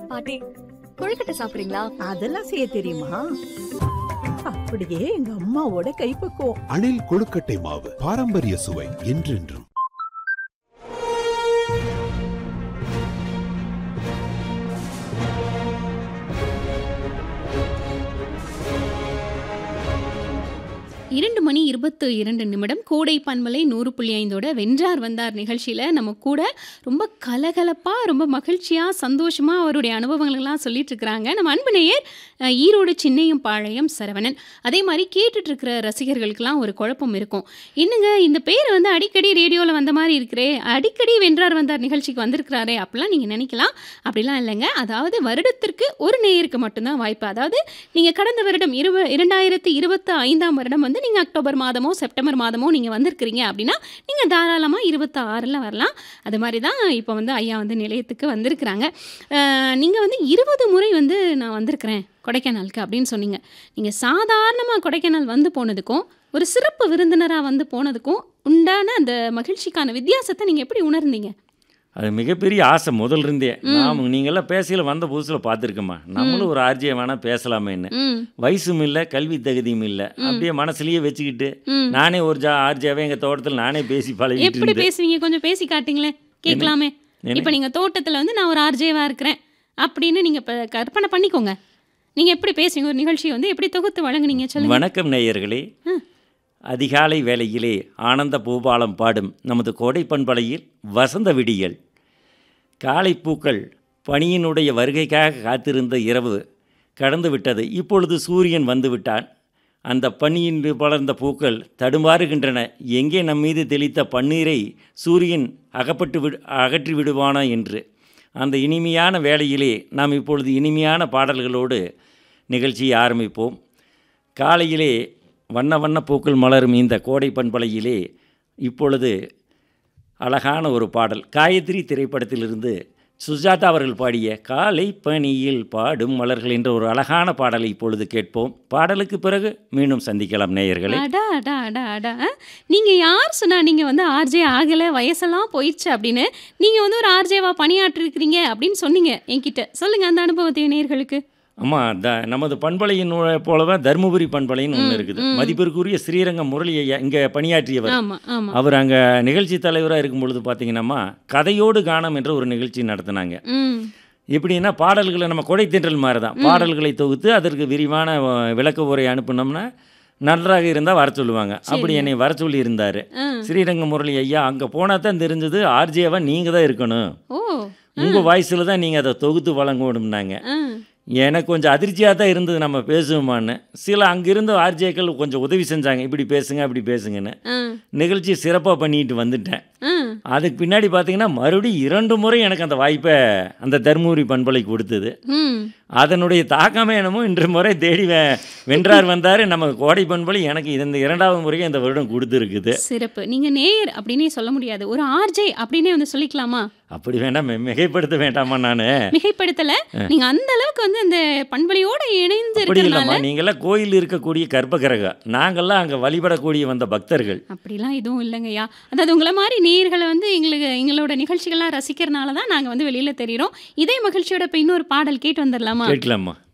பாட்டி கொழுக்கட்டை சாப்பிடுறீங்களா அதெல்லாம் செய்ய தெரியுமா அப்படியே எங்க அம்மாவோட கைப்பக்குவம் அணில் கொழுக்கட்டை மாவு பாரம்பரிய சுவை என்றென்றும் இரண்டு மணி இருபத்து இரண்டு நிமிடம் கோடை பன்மலை நூறு புள்ளி ஐந்தோட வென்றார் வந்தார் நிகழ்ச்சியில் நம்ம கூட ரொம்ப கலகலப்பாக ரொம்ப மகிழ்ச்சியாக சந்தோஷமாக அவருடைய அனுபவங்களெல்லாம் சொல்லிட்டு இருக்கிறாங்க நம்ம அன்பு நேயர் அஹ், ஈரோடு சின்னையும் பாளையம் சரவணன் அதே மாதிரி கேட்டுட்டு இருக்கிற ரசிகர்களுக்கெல்லாம் ஒரு குழப்பம் இருக்கும் என்னங்க இந்த பேர் வந்து அடிக்கடி ரேடியோவில் வந்த மாதிரி இருக்கிறே அடிக்கடி வென்றார் வந்தார் நிகழ்ச்சிக்கு வந்திருக்கிறாரே அப்படிலாம் நீங்கள் நினைக்கலாம் அப்படிலாம் இல்லைங்க அதாவது வருடத்திற்கு ஒரு நேயருக்கு மட்டும்தான் வாய்ப்பு அதாவது நீங்கள் கடந்த வருடம் இருவ இரண்டாயிரத்தி இருபத்தி ஐந்தாம் வருடம் வந்து நீங்கள் அக்டோபர் மாதமோ செப்டம்பர் மாதமோ நீங்கள் வந்திருக்கிறீங்க அப்படின்னா நீங்கள் தாராளமாக இருபத்தி ஆறில் வரலாம் அது மாதிரி தான் இப்போ வந்து ஐயா வந்து நிலையத்துக்கு வந்திருக்கிறாங்க நீங்கள் வந்து இருபது முறை வந்து நான் வந்திருக்கிறேன் கொடைக்கானலுக்கு அப்படின்னு சொன்னீங்க நீங்கள் சாதாரணமாக கொடைக்கானல் வந்து போனதுக்கும் ஒரு சிறப்பு விருந்தினராக வந்து போனதுக்கும் உண்டான அந்த மகிழ்ச்சிக்கான வித்தியாசத்தை நீங்கள் எப்படி உணர்ந்தீங்க அது மிகப்பெரிய ஆசை முதல்ல இருந்தே நாம் நீங்கள்லாம் பேசையில் வந்த புதுசில் பார்த்துருக்கோமா நம்மளும் ஒரு ஆர்ஜியை வேணால் பேசலாமேன்னு ம் வயசும் இல்லை கல்வி தகுதியும் இல்லை அப்படியே மனசுலயே வச்சுக்கிட்டு ம் நானே ஒரு ஜா ஆர்ஜியாவே எங்கள் தோட்டத்தில் நானே பேசி பழகிட்டு எப்படி இருந்தேன் பேசுவீங்க கொஞ்சம் பேசி காட்டுங்களேன் கேட்கலாமே என்ன? இப்போ நீங்கள் தோட்டத்தில் வந்து நான் ஒரு ஆர்ஜேவா இருக்கிறேன் அப்படின்னு நீங்கள் இப்போ கற்பனை பண்ணிக்கோங்க நீங்கள் எப்படி பேசுவீங்க ஒரு நிகழ்ச்சியை வந்து எப்படி தொகுத்து வழங்குனீங்க சொல்லுங்க வணக்கம் நேயர்களே அதிகாலை வேளையிலே ஆனந்த பூபாலம் பாடும் நமது கோடை பண்பலையில் வசந்த விடியல் காலை பூக்கள் பனியினுடைய வருகைக்காக காத்திருந்த இரவு கடந்து விட்டது இப்பொழுது சூரியன் வந்து விட்டான் அந்த பனியின் வளர்ந்த பூக்கள் தடுமாறுகின்றன எங்கே நம் மீது தெளித்த பன்னீரை சூரியன் அகப்பட்டு விடு அகற்றி விடுவானா என்று அந்த இனிமையான வேளையிலே நாம் இப்பொழுது இனிமையான பாடல்களோடு நிகழ்ச்சியை ஆரம்பிப்போம் காலையிலே வண்ண வண்ண பூக்கள் மலரும் இந்த கோடை பண்பலையிலே இப்பொழுது அழகான ஒரு பாடல் காயத்ரி திரைப்படத்திலிருந்து சுஜாதா அவர்கள் பாடிய காலை பனியில் பாடும் மலர்கள் என்ற ஒரு அழகான பாடலை இப்பொழுது கேட்போம் பாடலுக்கு பிறகு மீண்டும் சந்திக்கலாம் நேயர்களே அடா அடா அடா அடா நீங்க யார் சொன்னா நீங்க வந்து ஆர்ஜே ஆகல வயசெல்லாம் போயிடுச்சு அப்படின்னு நீங்க வந்து ஒரு ஆர்ஜேவா பணியாற்றிருக்கிறீங்க அப்படின்னு சொன்னீங்க என்கிட்ட சொல்லுங்க அந்த அனுபவத்தை நேர்களுக்கு ஆமாம் த நமது பண்பலையின் போலவே தருமபுரி பண்பலைன்னு ஒன்று இருக்குது ம். மதிப்பிற்குரிய ஸ்ரீரங்கம் முரளி ஐயா இங்கே பணியாற்றியவர் ஆமா ஆமா அவர் அங்கே நிகழ்ச்சி தலைவராக இருக்கும் பொழுது பார்த்தீங்கன்னா கதையோடு கானம் என்ற ஒரு நிகழ்ச்சி நடத்தினாங்க ம் எப்படின்னா பாடல்களை நம்ம கொடைத்தென்றல் மாதிரி தான் பாடல்களை தொகுத்து அதற்கு விரிவான அஹ், விளக்க உரை அனுப்புனோம்னா நன்றாக இருந்தால் வர சொல்லுவாங்க அப்படி என்னை வர சொல்லி இருந்தார் ஆ. ஸ்ரீரங்கம் முரளி ஐயா அங்கே போனால் தான் தெரிஞ்சது ஆர்ஜேவா நீங்கள் தான் இருக்கணும் ஓ உங்கள் வாய்ஸில் தான் நீங்கள் அதை தொகுத்து வழங்கணும்னாங்க ஆ எனக்கு கொஞ்சம் அதிர்ச்சியாக தான் இருந்தது நம்ம பேசுவோமான்னு சில அங்கிருந்த ஆர்ஜேக்கள் கொஞ்சம் உதவி செஞ்சாங்க இப்படி பேசுங்க அப்படி பேசுங்கன்னு ஆ நிகழ்ச்சி சிறப்பாக பண்ணிட்டு வந்துட்டேன் ஆ அதுக்கு பின்னாடி பார்த்தீங்கன்னா மறுபடியும் இரண்டு முறை எனக்கு அந்த வாய்ப்பை அந்த தருமபுரி பண்பலை கொடுத்தது ம் அதனுடைய தாக்கமே என்னமோ இன்று முறை தேடி வெ- வென்றார் வந்தார் நம்ம கோடை பண்பலை எனக்கு இந்த இரண்டாவது முறையும் இந்த வருடம் கொடுத்துருக்குது சிறப்பு நீங்க நேயர் அப்படின்னே சொல்ல முடியாது ஒரு ஆர்ஜே அப்படின்னே வந்து சொல்லிக்கலாமா அப்படி வேண்டாம் மி- மிகைப்படுத்த வேண்டாமா நான் மிகைப்படுத்தல நீங்க அந்த அளவுக்கு வந்து அந்த பண்பலையோட இணைந்து அப்படி இருக்கிறதுனால இல்லைம்மா நீங்கள்லாம் கோயில் இருக்கக்கூடிய கர்ப்பகிரகம் நாங்கள்லாம் அங்கே வழிபடக்கூடிய வந்த பக்தர்கள் அப்படிலாம் எதுவும் இல்லைங்கய்யா அதாவது உங்களை மாதிரி நேயர்களை வந்து எங்களுக்கு எங்களோட நிகழ்ச்சிகள்லாம் ரசிக்கிறனால தான் நாங்கள் வந்து வெளியில் தெரிகிறோம் இதே மகிழ்ச்சியோட இப்போ இன்னொரு பாடல் கேட்டு வந்துடலாமா கேட்கலாமா